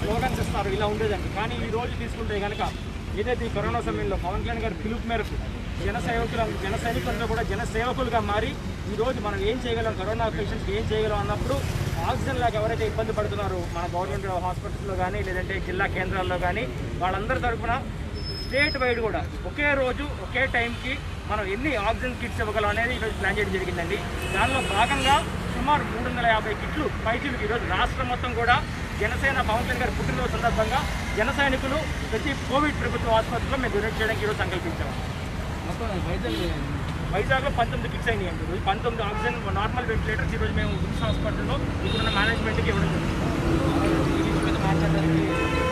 Slogans ఇస్తారు ఇలా ఉండేదండి కానీ ఈ రోజు తీసుకుంటే కనుక ఏదైతే ఈ కరోనా సమయంలో పవన్ కళ్యాణ్ గారి పిలుపు మేరకు జన సేవకులు జన సైనికులందరూ కూడా జన సేవకులుగా మారి ఈ రోజు మనం ఏం చేయగలం కరోనా పేషెంట్స్కి ఏం చేయగలం అన్నప్పుడు ఆక్సిజన్ లాగా ఎవరైతే ఇబ్బంది పడుతున్నారో మన గవర్నమెంట్ హాస్పిటల్స్లో కానీ లేదంటే జిల్లా కేంద్రాల్లో కానీ వాళ్ళందరి తరఫున స్టేట్ వైడ్ కూడా ఒకే రోజు ఒకే టైంకి మనం ఎన్ని ఆక్సిజన్ కిట్స్ ఇవ్వగలం అనేది ఈరోజు ప్లాన్ చేయడం జరిగిందండి దానిలో భాగంగా సుమారు మూడు వందల యాభై కిట్లు పైచీలకు ఈరోజు రాష్ట్రం మొత్తం కూడా జనసేన పవన్ కళ్యాణ్ గారి పుట్టినరోజు సందర్భంగా జన సైనికులు ప్రతి కోవిడ్ ప్రభుత్వ ఆసుపత్రిలో మేము డొనేట్ చేయడానికి ఈరోజు సంకల్పించాము వైజాగ్లో పంతొమ్మిది ఫిక్స్ అయినాయండి ఈరోజు పంతొమ్మిది ఆక్సిజన్ నార్మల్ వెంటిలేటర్స్ ఈరోజు మేము విమ్స్ హాస్పిటల్లో ఇప్పుడున్న మేనేజ్మెంట్కి ఇవ్వడం జరిగింది మాట్లాడడానికి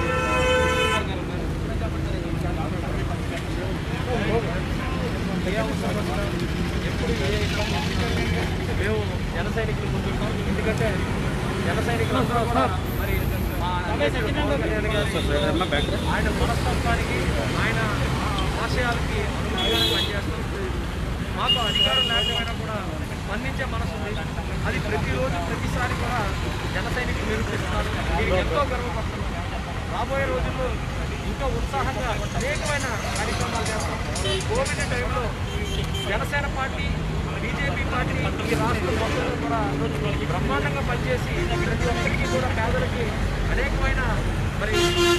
ఎప్పుడు ఏ ఇబ్బంది వచ్చినా మేము జన సైనికులు ముందుంటాం ఎందుకంటే జన సైనికులు అందరూ కూడా మరి మా అధ్యక్షుడు పవన్ కళ్యాణ్ గారి ఆయన మనస్తత్వానికి ఆయన ఆశయాలకి అనుగుణంగా పనిచేస్తాం మాకు అధికారం లేకపోయినా కూడా స్పందించే మనసు ఉంది అది ప్రతిరోజు ప్రతిసారి కూడా జన సైనికులు నిరూపిస్తున్నారు దీనికి ఎంతో గర్వపడుతున్నాం రాబోయే రోజుల్లో ఇంకా ఉత్సాహంగా అనేకమైన కార్యక్రమాలు చేస్తాం ఈ కోవిడ్ టైంలో జనసేన పార్టీ బీజేపీ పార్టీ ఈ రాష్ట్ర మొత్తంలో కూడా బ్రహ్మాండంగా పనిచేసి ప్రతి ఒక్కరికి కూడా పేదలకి అనేకమైన మరి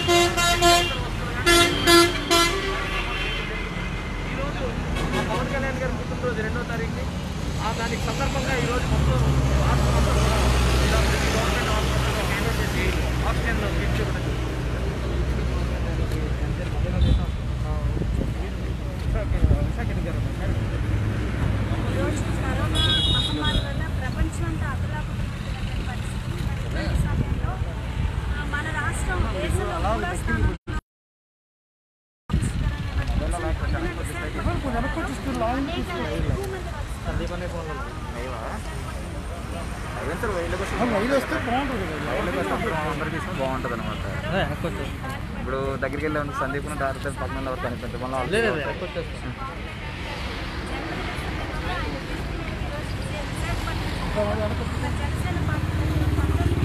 ఈరోజు మా పవన్ కళ్యాణ్ గారి పుట్టినరోజు రెండో తారీఖుని ఆ దానికి సందర్భంగా ఈరోజు మొత్తం రాష్ట్రం మొత్తం కూడా ఇలా ప్రతి గవర్నమెంట్ హాస్పిటల్లో హ్యాండిల్ చేసి ఆక్సిజన్ కిట్స్ ఇవ్వడం జరుగుతుంది. ఈరోజు కరోనా మహమ్మారి వల్ల ప్రపంచం అంతా అతలాకుతలమైనటువంటి పరిస్థితి మరి ఇలాంటి సమయంలో ఆ, మన రాష్ట్రం దేశంలో మూడో స్థానంలో అనేక ఎక్కువ మంది వస్తున్నారు. బాగుంటుంది అనమాట ఇప్పుడు దగ్గరికి వెళ్ళి సందీప్ డాక్టర్ పక్కన ఎవరు కనిపించడం వల్ల జనసేన పార్టీ పంతొమ్మిది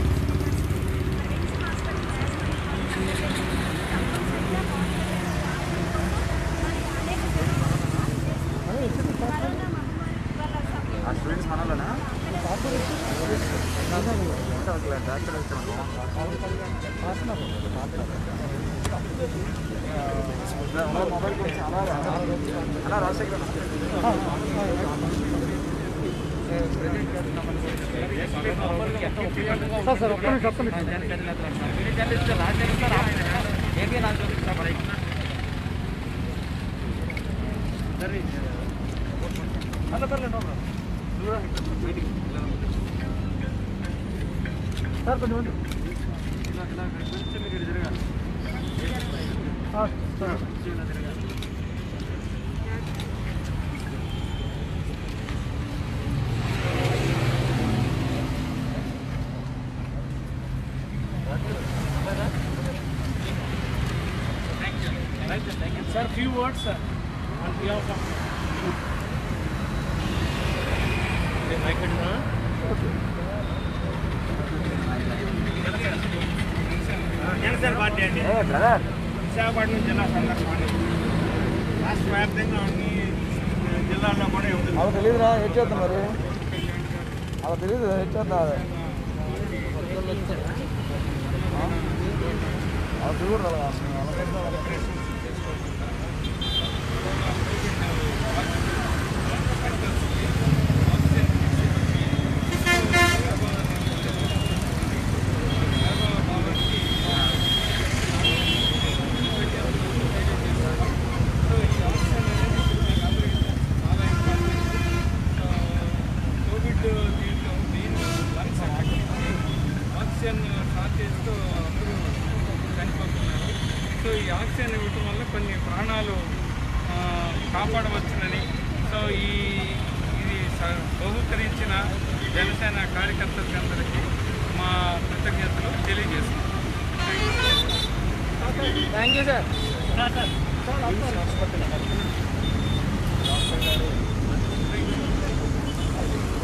కరోనా మహమ్మారి వల్ల ఆ స్టూడెంట్స్ మనలోనా డాక్టర్ మొబైల్ గురించి అలా అలా రాజశేఖర్ సార్ కొంచెం ఉండు. ఇలా ఇలా కొంచెం మీరు ఇటు తిరగాలి. ఆ, సార్. కొంచెం ఇలా తిరగాలి. Sir, few words, sir, on behalf of. Janasena party అండి బ్రదర్ విశాఖపట్నం జిల్లా సందర్భంగా రాష్ట్ర వ్యాప్తంగా అన్ని జిల్లాల్లో కూడా ఉంది అలా తెలియదురా హెడ్ చేద్దాం మరి అలా తెలియదు హెడ్ చేద్దాం అది అలా చూడరు అలా కోవిడ్ దీంట్లో మెయిన్ లంగ్స్ ఆక్సిజన్ షార్టేజ్తో అందరూ చనిపోతున్నారు సో ఈ ఆక్సిజన్ ఇవ్వటం వల్ల కొన్ని ప్రాణాలు ఆ, కాపాడవచ్చునని సో ఈ ఇది స- బహుకరించిన జనసేన కార్యకర్తలకి అందరికీ మా కృతజ్ఞతలు తెలియజేస్తున్నాం thank you sir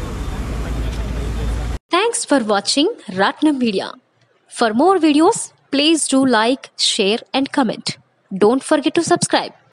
Thanks for watching Ratnam Media. For more videos, Please do like, share, and comment. Don't forget to subscribe.